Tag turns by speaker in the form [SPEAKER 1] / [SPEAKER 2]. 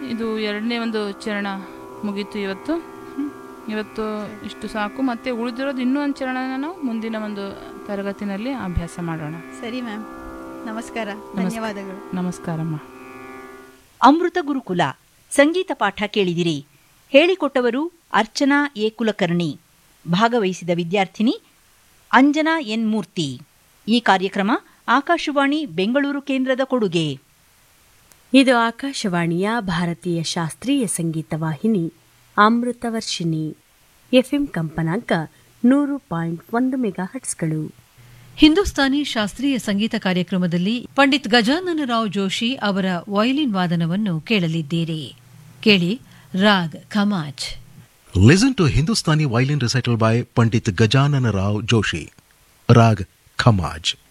[SPEAKER 1] ಇದು ಎರಡನೇ ಒಂದು ಚರಣ ಮುಗೀತು ಇವತ್ತು ಹ್ಮ್. ಇವತ್ತು ಇಷ್ಟು ಸಾಕು ಮತ್ತೆ ಉಳಿದಿರೋದು ಇನ್ನೂ ಒಂದು ಚರಣನ ನಾವು ಮುಂದಿನ ಒಂದು ತರಗತಿನಲ್ಲಿ ಅಭ್ಯಾಸ ಮಾಡೋಣ
[SPEAKER 2] ಸರಿ ಮ್ಯಾಮ್ ನಮಸ್ಕಾರ
[SPEAKER 1] ನಮಸ್ಕಾರ.
[SPEAKER 2] ಧನ್ಯವಾದಗಳು
[SPEAKER 1] ನಮಸ್ಕಾರಮ್ಮ
[SPEAKER 3] ಅಮೃತ ಗುರುಕುಲ ಸಂಗೀತ ಪಾಠ ಕೇಳಿದಿರಿ ಹೇಳಿಕೊಟ್ಟವರು ಅರ್ಚನಾ ಎ ಕುಲಕರ್ಣಿ ಭಾಗವಹಿಸಿದ ವಿದ್ಯಾರ್ಥಿನಿ ಅಂಜನಾ ಎನ್ ಮೂರ್ತಿ ಈ ಕಾರ್ಯಕ್ರಮ ಆಕಾಶವಾಣಿ ಬೆಂಗಳೂರು ಕೇಂದ್ರದ ಕೊಡುಗೆ
[SPEAKER 4] ಇದು ಆಕಾಶವಾಣಿಯ ಭಾರತೀಯ ಶಾಸ್ತ್ರೀಯ ಸಂಗೀತ ವಾಹಿನಿ ಅಮೃತವರ್ಷಿಣಿ ಎಫ್ಎಂ ಕಂಪನಾಂಕ ನೂರು ಪಾಯಿಂಟ್ ಒಂದು ಮೆಗಾ ಹಟ್ಸ್ಗಳು
[SPEAKER 5] ಹಿಂದೂಸ್ತಾನಿ ಶಾಸ್ತ್ರೀಯ ಸಂಗೀತ ಕಾರ್ಯಕ್ರಮದಲ್ಲಿ ಪಂಡಿತ್ ಗಜಾನನ ರಾವ್ ಜೋಶಿ ಅವರ ವಯಲಿನ್ ವಾದನವನ್ನು ಕೇಳಲಿದ್ದೀರಿ ಕೇಳಿ raag Khamaj
[SPEAKER 6] Listen to Hindustani violin recital by Pandit Gajanana Rao Joshi. Rag Khamaj.